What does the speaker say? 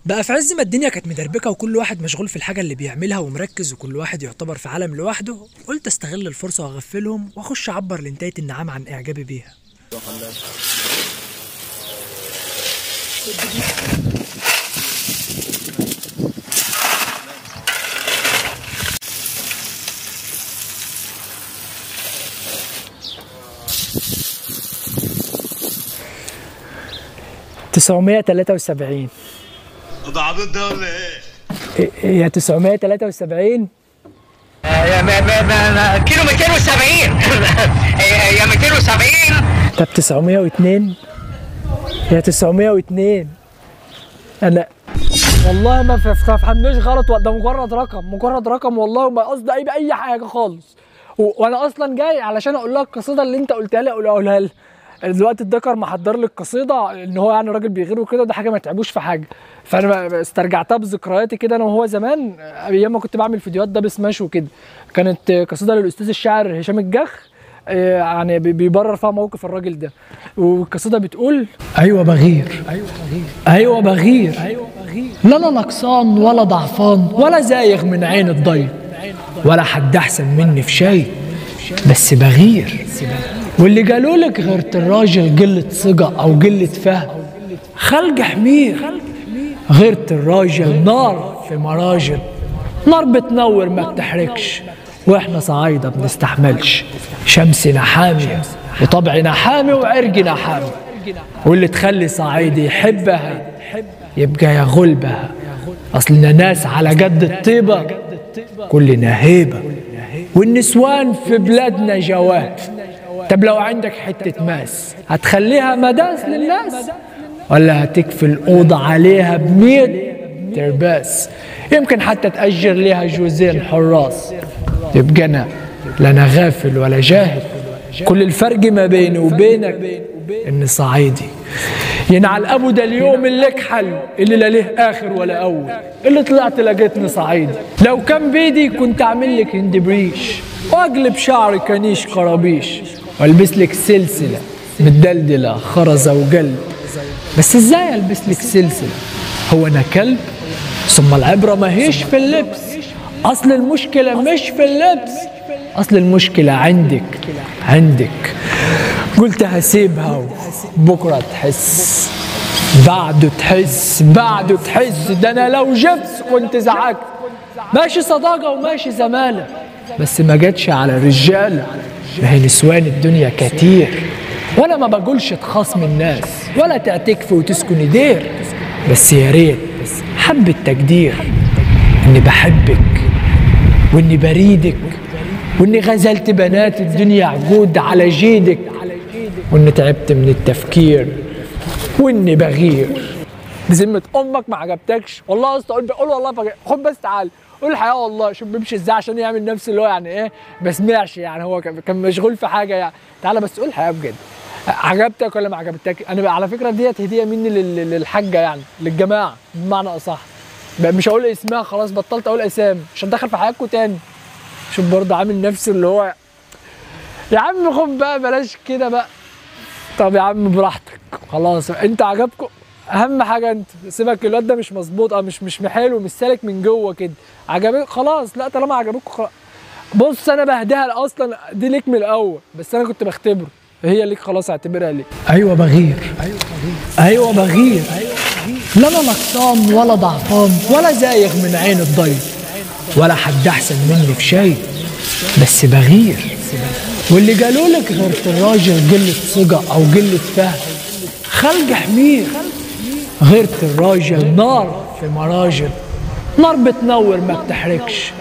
بقى في عز ما الدنيا كانت مدربكه وكل واحد مشغول في الحاجه اللي بيعملها ومركز وكل واحد يعتبر في عالم لوحده قلت استغل الفرصه واغفلهم واخش اعبر لنتايه النعام عن اعجابي بيها تسعمية تلاتة وسبعين ده عبيط ده ولا ايه؟ هي تسعمية تلاتة وسبعين يا ما ما ما ما كيلو 270 يا 270 طب 902 يا 902 انا والله ما ف- فهمناش غلط ده مجرد رقم مجرد رقم والله وما قصدي اي باي حاجه خالص و- وانا اصلا جاي علشان اقول لها القصيده اللي انت قلتها لي اقولها لها دلوقتي الدكر محضر لي القصيده ان هو يعني راجل بيغير وكده ده حاجه ما تعبوش في حاجه فانا ب- استرجعتها بذكرياتي كده انا وهو زمان ايام ما كنت بعمل فيديوهات ده بسماش وكده كانت قصيده للاستاذ الشاعر هشام الجخ آه، يعني بي- بيبرر فيها موقف الراجل ده والقصيده بتقول ايوه بغير ايوه بغير لا انا نقصان ولا ضعفان ولا زايغ من عين الضيق ولا حد احسن مني في شيء بس بغير واللي قالوا لك غيرة الراجل قلة ثقة أو قلة فهم خلق حمير غيرة الراجل نار في مراجل نار بتنور ما بتحرقش واحنا صعايدة بنستحملش شمسنا حامية وطبعنا حامي وعرقنا حامي واللي تخلي صعيدي يحبها يبقى يا غلبها أصلنا ناس على قد الطيبة كلنا هيبة والنسوان في بلادنا جواد طب لو عندك حتة ماس هتخليها مداس للناس ولا هتكفي الأوضة عليها بمية ترباس يمكن حتى تأجر ليها جوزين حراس يبقى أنا لا أنا غافل ولا جاهل كل الفرق ما بيني وبينك إني صعيدي ينعل أبو ده اليوم اللي كحل اللي لا ليه آخر ولا أول اللي طلعت لقيتني صعيدي لو كان بيدي كنت أعمل لك هندبريش وأقلب شعري كنيش قرابيش والبس لك سلسله متدلدله خرزه وقلب بس ازاي البس لك سلسله هو انا كلب ثم العبره ما هيش في اللبس اصل المشكله مش في اللبس اصل المشكله عندك عندك قلت هسيبها بكره تحس بعده تحس بعده تحس ده انا لو جبت كنت زعقت ماشي صداقه وماشي زماله بس ما جاتش على رجاله ما هي نسوان الدنيا كتير وانا ما بقولش تخاصم الناس ولا تعتكفي وتسكني دير بس يا ريت حب التقدير اني بحبك واني بريدك واني غزلت بنات الدنيا عقود على جيدك واني تعبت من التفكير واني بغير بذمة امك ما عجبتكش والله يا اسطى قول قول والله فجأة. خد بس تعال قول الحقيقه والله شوف بيمشي ازاي عشان يعمل نفس اللي هو يعني ايه ما سمعش يعني هو كان كان مشغول في حاجه يعني تعالى بس قول الحقيقه بجد عجبتك ولا ما عجبتك انا بقى على فكره ديت هديه مني لل- للحاجه يعني للجماعه بمعنى اصح بقى مش هقول اسمها خلاص بطلت اقول اسامي عشان دخل في حياتكم تاني شوف برضه عامل نفس اللي هو يا عم خد بقى بلاش كده بقى طب يا عم براحتك خلاص انت عجبكم اهم حاجه انت سيبك الواد ده مش مظبوط اه مش مش محلو مش سالك من جوه كده عجبك خلاص لا طالما عجبكم خلاص بص انا بهديها اصلا دي ليك من الاول بس انا كنت بختبره هي ليك خلاص اعتبرها ليك ايوه بغير ايوه بغير لا انا نقصان ولا ضعفان ولا زايغ من عين الضيق ولا حد احسن مني في شيء بس بغير واللي قالوا لك غيرة الراجل قلة ثقة أو قلة فهم خلق حمير غيرة الراجل نار في مراجل نار بتنور ما بتحرقش